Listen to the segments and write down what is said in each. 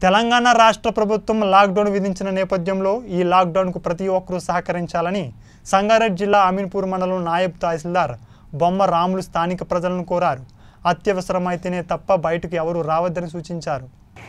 తెలంగాణ రాష్ట్ర ప్రభుత్వం లాక్డౌన్ విధించిన నేపథ్యంలో ఈ లాక్డౌన్కు ప్రతి ఒక్కరూ సహకరించాలని సంగారెడ్డి జిల్లా అమీన్పూర్ మండలం నాయబ్ తహసీల్దార్ బొమ్మ రాములు స్థానిక ప్రజలను కోరారు అత్యవసరమైతేనే తప్ప బయటకు ఎవరూ రావద్దని సూచించారు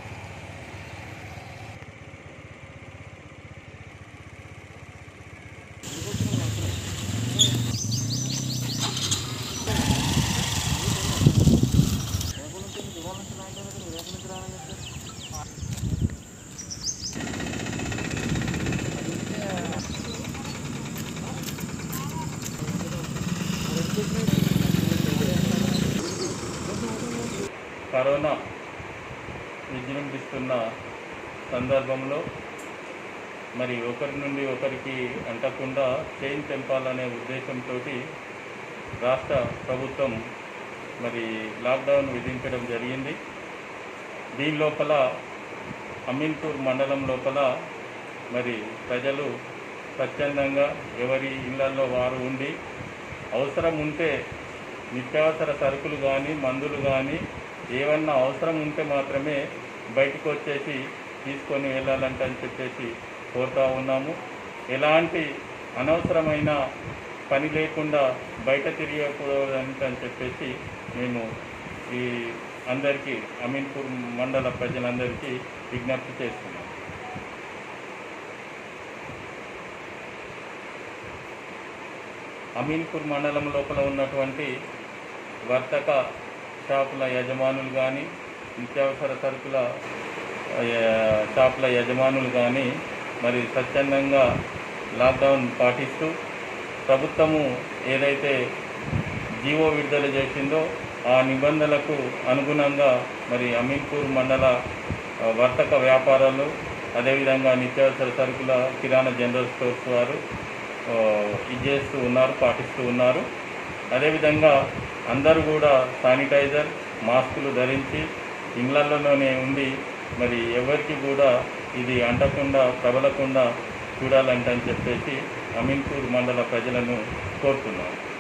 కరోనా విజృంభిస్తున్న సందర్భంలో మరి ఒకరి నుండి ఒకరికి అంటకుండా చైన్ తెంపాలనే ఉద్దేశంతో రాష్ట్ర ప్రభుత్వం మరి లాక్డౌన్ విధించడం జరిగింది దీని లోపల అమీన్పూర్ మండలం లోపల మరి ప్రజలు స్వచ్ఛందంగా ఎవరి ఇళ్లలో వారు ఉండి అవసరం ఉంటే నిత్యావసర సరుకులు కానీ మందులు కానీ ఏమన్నా అవసరం ఉంటే మాత్రమే బయటకు వచ్చేసి తీసుకొని వెళ్ళాలంట అని చెప్పేసి కోరుతా ఉన్నాము ఎలాంటి అనవసరమైన పని లేకుండా బయట తిరగకూడదంట అని చెప్పేసి మేము ఈ అందరికీ అమీన్పూర్ మండల ప్రజలందరికీ విజ్ఞప్తి చేస్తున్నాం అమీన్పూర్ మండలం లోపల ఉన్నటువంటి వర్తక షాపుల యజమానులు కానీ నిత్యావసర సరుకుల ఆ, షాపుల యజమానులు కానీ మరి స్వచ్ఛందంగా లాక్డౌన్ పాటిస్తూ ప్రభుత్వము ఏదైతే జీవో విడుదల చేసిందో ఆ నిబంధనలకు అనుగుణంగా మరి అమీన్పూర్ మండల ఆ, వర్తక వ్యాపారాలు అదేవిధంగా నిత్యావసర సరుకుల కిరాణా జనరల్ స్టోర్స్ వారు ఆ, ఇది చేస్తూ ఉన్నారు పాటిస్తూ ఉన్నారు అదేవిధంగా అందరూ కూడా శానిటైజర్ మాస్కులు ధరించి ఇళ్లలోనే ఉండి మరి ఎవరికి కూడా ఇది అంటకుండా ప్రబలకుండా చూడాలంటని చెప్పేసి అమీన్పూర్ మండల ప్రజలను కోరుతున్నాను